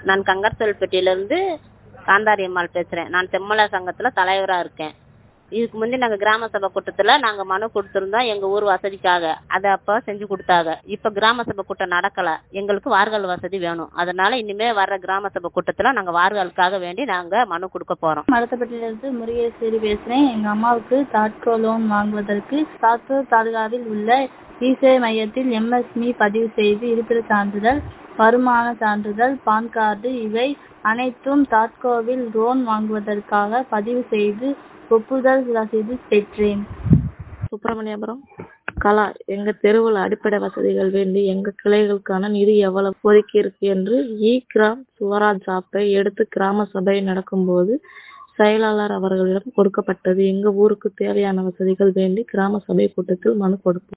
நான் கங்கர்சல்பட்டியிலேருந்து காந்தாரி அம்மாள் பேசுகிறேன் நான் செம்மல சங்கத்தில் தலைவராக இருக்கேன் இதுக்கு முந்தி நாங்கள் கிராம சபை கூட்டத்தில் நாங்கள் மனு கொடுத்துருந்தோம் எங்கள் ஊர் வசதிக்காக அதை அப்போ செஞ்சு கொடுத்தாங்க இப்போ கிராம சபை கூட்டம் நடக்கலை எங்களுக்கு வார்கள் வசதி வேணும் அதனால இனிமேல் வர்ற கிராம சபை கூட்டத்தில் நாங்கள் வார்களுக்காக வேண்டி நாங்கள் மனு கொடுக்க போகிறோம் மடத்தப்பட்டிலிருந்து முருகேஸ்வரி பேசுறேன் எங்க அம்மாவுக்கு தாட்கோ லோன் வாங்குவதற்கு சாத்தூர் தாலுகாவில் உள்ள இசேவை மையத்தில் எம்எஸ்மி பதிவு செய்து இருப்பிட சான்றிதழ் வருமான சான்றிதழ் பான் கார்டு இவை அனைத்தும் தாட்கோவில் லோன் வாங்குவதற்காக பதிவு செய்து ஒப்புதல் ரசீது பெற்றேன் சுப்பிரமணியபுரம் கலா எங்க தெருவில் அடிப்படை வசதிகள் வேண்டி எங்க கிளைகளுக்கான நிதி எவ்வளவு ஒதுக்கி இருக்கு என்று இ கிராம் சுவராஜ் ஆப்பை எடுத்து கிராம சபை நடக்கும்போது செயலாளர் அவர்களிடம் கொடுக்கப்பட்டது எங்க ஊருக்கு தேவையான வசதிகள் வேண்டி கிராம சபை கூட்டத்தில் மனு கொடுத்தோம்